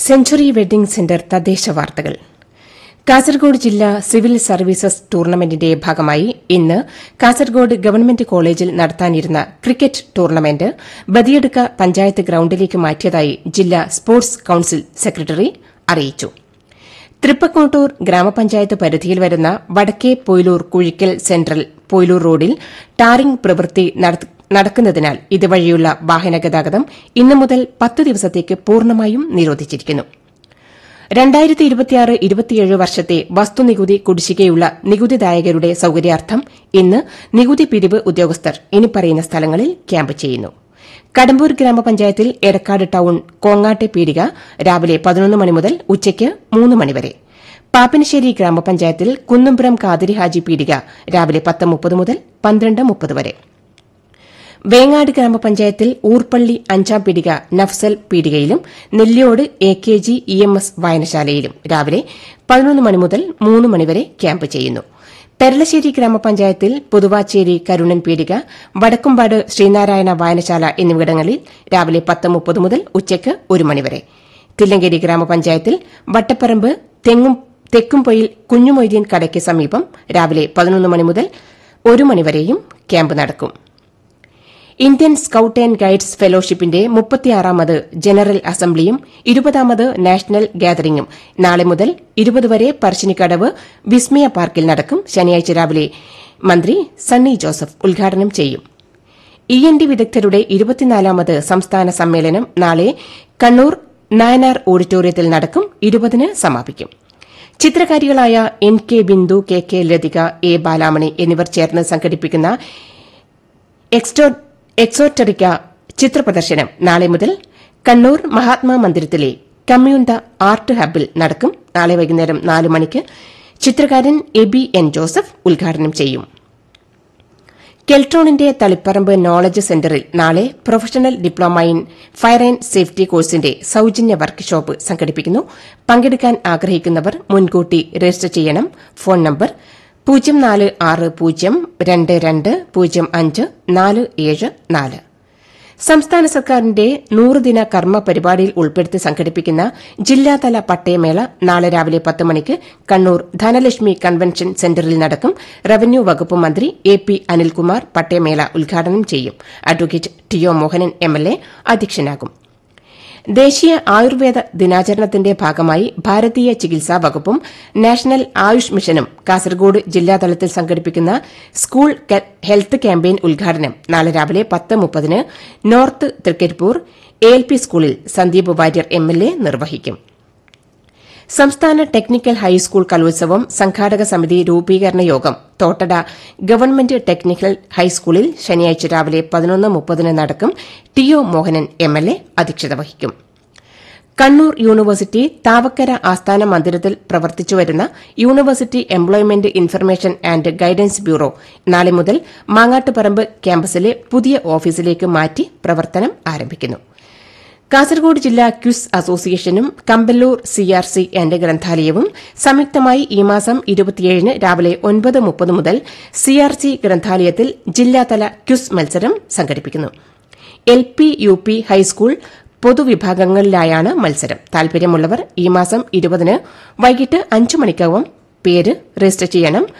century wedding centre തദ്ദേശ വാർത്തകൾ കാസർഗോഡ് ജില്ലാ സിവിൽ സർവീസസ് ടൂർണമെന്റിന്റെ ഭാഗമായി ഇന്ന് കാസർഗോഡ് ഗവൺമെന്റ് കോളേജിൽ നടത്താനിരുന്ന ക്രിക്കറ്റ് ടൂർണമെന്റ് ബദിയടുക്ക പഞ്ചായത്ത് ഗ്രൌണ്ടിലേക്ക് മാറ്റിയതായി ജില്ലാ സ്പോർട്സ് കൌൺസിൽ സെക്രട്ടറി അറിയിച്ചു തൃപ്പക്കോട്ടൂർ ഗ്രാമപഞ്ചായത്ത് പരിധിയിൽ വരുന്ന വടക്കേ പൊയിലൂർ കുഴിക്കൽ സെൻട്രൽ പൊയിലൂർ റോഡിൽ ടാറിംഗ് പ്രവൃത്തി നടക്കുന്നതിനാൽ ഇതുവഴിയുള്ള വാഹനഗതാഗതം ഇന്നു മുതൽ പത്ത് ദിവസത്തേക്ക് പൂർണ്ണമായും നിരോധിച്ചിരിക്കുന്നു രണ്ടായിരത്തി ഇരുപത്തിയാറ് ഇരുപത്തിയേഴ് വർഷത്തെ വസ്തുനികുതി കുടിശ്ശികയുള്ള നികുതിദായകരുടെ സൌകര്യാർത്ഥം ഇന്ന് നികുതി പിരിവ് ഉദ്യോഗസ്ഥർ ഇനിപ്പറയുന്ന സ്ഥലങ്ങളിൽ ക്യാമ്പ് ചെയ്യുന്നു കടമ്പൂർ ഗ്രാമപഞ്ചായത്തിൽ എടക്കാട് ടൌൺ കോങ്ങാട്ടെ പീടിക രാവിലെ പതിനൊന്ന് മണി മുതൽ ഉച്ചയ്ക്ക് മൂന്ന് മണിവരെ പാപ്പിനിശ്ശേരി ഗ്രാമപഞ്ചായത്തിൽ കുന്നുംപുറം കാതിരി ഹാജി പീടിക രാവിലെ പത്ത് മുപ്പത് മുതൽ പന്ത്രണ്ട് മുപ്പത് വരെ വേങ്ങാട് ഗ്രാമപഞ്ചായത്തിൽ ഊർപ്പള്ളി അഞ്ചാം പീടിക നഫ്സൽ പീടികയിലും Nelliyode A K G E M S വായനശാലയിലും രാവിലെ പതിനൊന്ന് മണി മുതൽ മൂന്ന് മണിവരെ ക്യാമ്പ് ചെയ്യുന്നു പെരളശ്ശേരി ഗ്രാമപഞ്ചായത്തിൽ പുതുവാച്ചേരി കരുണൻ പീടിക വടക്കുംപാട് ശ്രീനാരായണ വായനശാല എന്നിവിടങ്ങളിൽ രാവിലെ പത്ത് മുപ്പത് മുതൽ ഉച്ചയ്ക്ക് ഒരു മണിവരെ തില്ലങ്കേരി ഗ്രാമപഞ്ചായത്തിൽ വട്ടപ്പറമ്പ് തെങ്ങും തെക്കുംപൊയിൽ കുഞ്ഞുമൊയ്തീൻ കടയ്ക്ക് സമീപം രാവിലെ പതിനൊന്ന് മണി മുതൽ ഒരു മണിവരെയും ക്യാമ്പ് നടക്കും ഇന്ത്യൻ സ്കൌട്ട് ആൻഡ് ഗൈഡ്സ് ഫെലോഷിപ്പിന്റെ മുപ്പത്തിയാറാമത് ജനറൽ അസംബ്ലിയും ഇരുപതാമത് നാഷണൽ ഗ്യാതറിംഗും നാളെ മുതൽ ഇരുപത് വരെ പറശ്ശിനിക്കടവ് വിസ്മയ പാർക്കിൽ നടക്കും ശനിയാഴ്ച രാവിലെ മന്ത്രി സണ്ണി ജോസഫ് ഉദ്ഘാടനം ചെയ്യും ഇ എൻ ഡി വിദഗ്ധരുടെ ഇരുപത്തിനാലാമത് സംസ്ഥാന സമ്മേളനം നാളെ കണ്ണൂർ നായനാർ ഓഡിറ്റോറിയത്തിൽ നടക്കും ഇരുപതിന് സമാപിക്കും ചിത്രകാരികളായ N K Bindu K K Lathika A Balamani എന്നിവർ ചേർന്ന് സംഘടിപ്പിക്കുന്ന എക്സോട്ടറിക്ക ചിത്രപ്രദർശനം നാളെ മുതൽ കണ്ണൂർ മഹാത്മാ മന്ദിരത്തിലെ കമ്മ്യൂണ്ട ആർട്ട് ഹബിൽ നടക്കും നാളെ വൈകുന്നേരം നാല് മണിക്ക് ചിത്രകാരൻ എബി എൻ ജോസഫ് ഉദ്ഘാടനം ചെയ്യും കെൽട്രോണിന്റെ തളിപ്പറമ്പ് നോളജ് സെന്ററിൽ നാളെ professional diploma in fire and safety കോഴ്സിന്റെ സൌജന്യ വർക്ക്ഷോപ്പ് സംഘടിപ്പിക്കുന്നു പങ്കെടുക്കാൻ ആഗ്രഹിക്കുന്നവർ മുൻകൂട്ടി രജിസ്റ്റർ ചെയ്യണം ഫോൺ നമ്പർ പൂജ്യം നാല് ആറ് പൂജ്യം രണ്ട് രണ്ട് പൂജ്യം അഞ്ച് നാല് ഏഴ് നാല് സംസ്ഥാന സർക്കാരിന്റെ നൂറുദിന കർമ്മ പരിപാടിയിൽ ഉൾപ്പെടുത്തി സംഘടിപ്പിക്കുന്ന ജില്ലാതല പട്ടയമേള നാളെ രാവിലെ പത്ത് മണിക്ക് കണ്ണൂർ ധനലക്ഷ്മി കൺവെൻഷൻ സെന്ററിൽ നടക്കും റവന്യൂ വകുപ്പ് മന്ത്രി എ പി അനിൽകുമാർ പട്ടയമേള ഉദ്ഘാടനം ചെയ്യും advocate T O Mohanan MLA അധ്യക്ഷനാകും ദേശീയ ആയുർവേദ ദിനാചരണത്തിന്റെ ഭാഗമായി ഭാരതീയ ചികിത്സാ വകുപ്പും നാഷണൽ ആയുഷ് മിഷനും കാസർഗോഡ് ജില്ലാതലത്തിൽ സംഘടിപ്പിക്കുന്ന സ്കൂൾ ഹെൽത്ത് ക്യാമ്പയിൻ ഉദ്ഘാടനം നാളെ രാവിലെ പത്ത് മുപ്പതിന് north Thrikaripur A L P സ്കൂളിൽ സന്ദീപ് വാര്യർ എംഎൽഎ നിർവഹിക്കും സംസ്ഥാന ടെക്നിക്കൽ ഹൈസ്കൂൾ കലോത്സവം സംഘാടക സമിതി രൂപീകരണ യോഗം തോട്ടട ഗവൺമെന്റ് ടെക്നിക്കൽ ഹൈസ്കൂളിൽ ശനിയാഴ്ച രാവിലെ പതിനൊന്ന് മുപ്പതിന് നടക്കും ടി ഒ മോഹനൻ എംഎൽഎ അധ്യക്ഷത വഹിക്കും കണ്ണൂർ യൂണിവേഴ്സിറ്റി താവക്കര ആസ്ഥാന മന്ദിരത്തിൽ പ്രവർത്തിച്ചുവരുന്ന university employment information and guidance bureau നാളെ മുതൽ മാങ്ങാട്ടുപറമ്പ് ക്യാമ്പസിലെ പുതിയ ഓഫീസിലേക്ക് മാറ്റി പ്രവർത്തനം ആരംഭിക്കുന്നു കാസർഗോഡ് ജില്ലാ ക്വിസ് അസോസിയേഷനും കമ്പല്ലൂർ സിആർസി ആന്റ് ഗ്രന്ഥാലയവും സംയുക്തമായി ഈ മാസം ഇരുപത്തിയേഴിന് രാവിലെ ഒൻപത് മുപ്പത് മുതൽ സിആർസി ഗ്രന്ഥാലയത്തിൽ ജില്ലാതല ക്വിസ് മത്സരം സംഘടിപ്പിക്കുന്നു L P U P high school പൊതുവിഭാഗങ്ങളിലായാണ് മത്സരം താൽപര്യമുള്ളവർ ഈ മാസം ഇരുപതിന് വൈകിട്ട് അഞ്ചു മണിക്കകം പേര് രജിസ്റ്റർ ചെയ്യണം